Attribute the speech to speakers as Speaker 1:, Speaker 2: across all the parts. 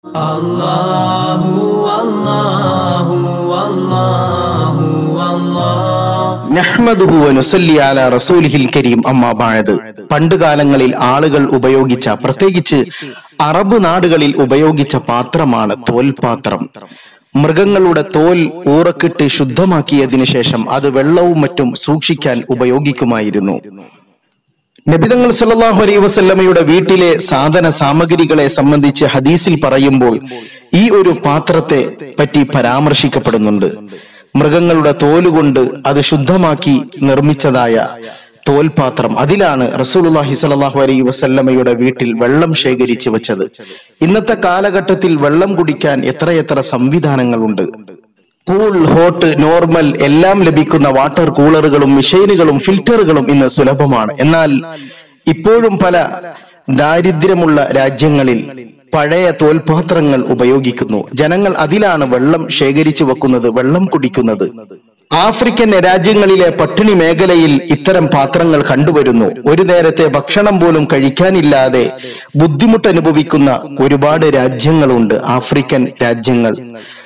Speaker 1: الله والله والله والله
Speaker 2: നഹ്മദുഹു വനുസല്ലി അല റസൂലിഹിൽ കരീം അമ്മാ ബഅദ് പണ്ടുകാലങ്ങളിൽ ആളുകൾ ഉപയോഗിച്ച പ്രത്യേകിച്ച് അറബ് നാടുകളിൽ ഉപയോഗിച്ച പാത്രമാണ് തോൽപാത്രം മൃഗങ്ങളുടെ തോൽ ഊറക്കിട്ട് ശുദ്ധമാക്കിയതിനു ശേഷം അത് വെള്ളവും മറ്റും സൂക്ഷിക്കാൻ ഉപയോഗിക്കുമായിരുന്നു നബിതങ്ങൾ സല്ലല്ലാഹു അലൈഹി വസല്ലമയുടെ വീട്ടിലെ സാധന സാമഗ്രികളെ സംബന്ധിച്ച് ഹദീസിൽ പറയുമ്പോൾ ഈ ഒരു പാത്രത്തെ പറ്റി പരാമർശിക്കപ്പെടുന്നുണ്ട് മൃഗങ്ങളുടെ തോലുകൊണ്ട് അത് ശുദ്ധമാക്കി നിർമ്മിച്ചതായ തോൽപാത്രം അതിലാണ് റസൂലുള്ളാഹി സ്വല്ലല്ലാഹു അലൈഹി വസല്ലമയുടെ വീട്ടിൽ വെള്ളം ശേഖരിച്ചു വെച്ചത് ഇന്നത്തെ കാലഘട്ടത്തിൽ വെള്ളം കുടിക്കാൻ എത്രയെത്ര സംവിധാനങ്ങളുണ്ട് കൂൾ ഹോട്ട് നോർമൽ എല്ലാം ലഭിക്കുന്ന വാട്ടർ കൂളറുകളും മെഷീനുകളും ഫിൽറ്ററുകളും ഇന്ന് സുലഭമാണ് എന്നാൽ ഇപ്പോഴും പല ദാരിദ്ര്യമുള്ള രാജ്യങ്ങളിൽ പഴയ തോൽപാത്രങ്ങൾ ഉപയോഗിക്കുന്നു ജനങ്ങൾ അതിലാണ് വെള്ളം ശേഖരിച്ചു വെക്കുന്നത് വെള്ളം കുടിക്കുന്നത് ആഫ്രിക്കൻ രാജ്യങ്ങളിലെ പട്ടിണി മേഖലയിൽ ഇത്തരം പാത്രങ്ങൾ കണ്ടുവരുന്നു ഒരു നേരത്തെ ഭക്ഷണം പോലും കഴിക്കാനില്ലാതെ ബുദ്ധിമുട്ട് അനുഭവിക്കുന്ന ഒരുപാട് രാജ്യങ്ങളുണ്ട് ആഫ്രിക്കൻ രാജ്യങ്ങൾ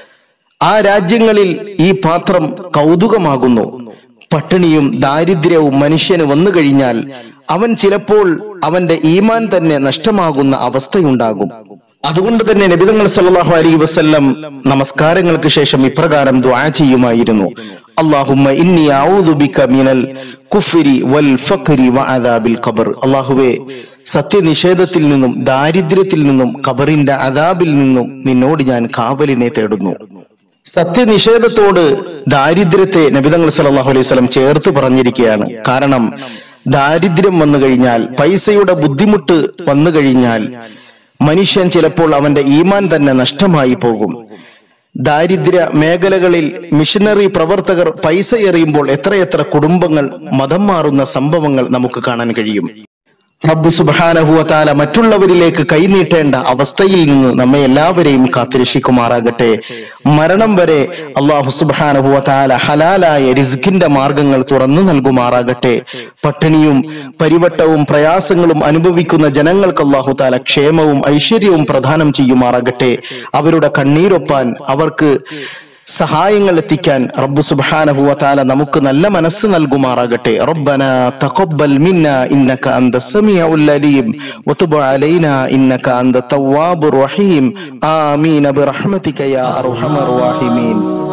Speaker 2: ആ രാജ്യങ്ങളിൽ ഈ പാത്രം കൗതുകമാകുന്നു പട്ടിണിയും ദാരിദ്ര്യവും മനുഷ്യന് വന്നു കഴിഞ്ഞാൽ അവൻ ചിലപ്പോൾ അവന്റെ ഈമാൻ തന്നെ നഷ്ടമാകുന്ന അവസ്ഥയുണ്ടാകും അതുകൊണ്ട് തന്നെ നബിതങ്ങൾ സല്ലല്ലാഹു അലൈഹി വസല്ലം നമസ്കാരങ്ങൾക്ക് ശേഷം ഇപ്രകാരം ദുആ ചെയ്യുമായിരുന്നു അല്ലാഹുമ്മ ഇന്നി അഊദു ബിക മിനൽ കുഫ്രി വൽ ഫഖ്രി വഅദാബിൽ ഖബർ അല്ലാഹുവേ സത്യനിഷേധത്തിൽ നിന്നും ദാരിദ്ര്യത്തിൽ നിന്നും ഖബറിന്റെ അദാബിൽ നിന്നും നിന്നോട് ഞാൻ കാവലിനെ തേടുന്നു സത്യനിഷേധത്തോട് ദാരിദ്ര്യത്തെ നബിതങ്ങൾ സല്ലല്ലാഹു അലൈഹി വസല്ലം ചേർത്ത് പറഞ്ഞിരിക്കുകയാണ് കാരണം ദാരിദ്ര്യം വന്നു കഴിഞ്ഞാൽ പൈസയുടെ ബുദ്ധിമുട്ട് വന്നു കഴിഞ്ഞാൽ മനുഷ്യൻ ചിലപ്പോൾ അവന്റെ ഈമാൻ തന്നെ നഷ്ടമായി പോകും ദാരിദ്ര്യ മേഖലകളിൽ മിഷനറി പ്രവർത്തകർ പൈസ എറിയുമ്പോൾ എത്രയെത്ര കുടുംബങ്ങൾ മതം മാറുന്ന സംഭവങ്ങൾ നമുക്ക് കാണാൻ കഴിയും റബ്ബ് സുബാനഹുവത്താല മറ്റുള്ളവരിലേക്ക് കൈനീട്ടേണ്ട അവസ്ഥയിൽ നിന്ന് നമ്മെ എല്ലാവരെയും കാത്തിരക്ഷിക്കുമാറാകട്ടെ മരണം വരെ അള്ളാഹു സുബാനഹുവത്താല ഹലാലായ റിസ്കിന്റെ മാർഗങ്ങൾ തുറന്നു നൽകുമാറാകട്ടെ പട്ടിണിയും പരിവട്ടവും പ്രയാസങ്ങളും അനുഭവിക്കുന്ന ജനങ്ങൾക്ക് അള്ളാഹു താല ക്ഷേമവും ഐശ്വര്യവും പ്രദാനം ചെയ്യുമാറാകട്ടെ അവരുടെ കണ്ണീരൊപ്പാൻ അവർക്ക് സഹായങ്ങൾ എത്തിക്കാൻ റബ്ബു സുബ്ഹാനഹു വതആല നമുക്ക് നല്ല മനസ്സ് നൽകുമാറാകട്ടെ റബ്ബന തഖബ്ബൽ മിന്ന ഇന്നക അന്ത സമീഉൽ അലീം വതുബ് അലൈനാ ഇന്നക അന്ത തവ്വാബുർ റഹീം ആമീൻ ബിറഹ്മതിക യാ അർഹമർ റഹീമീൻ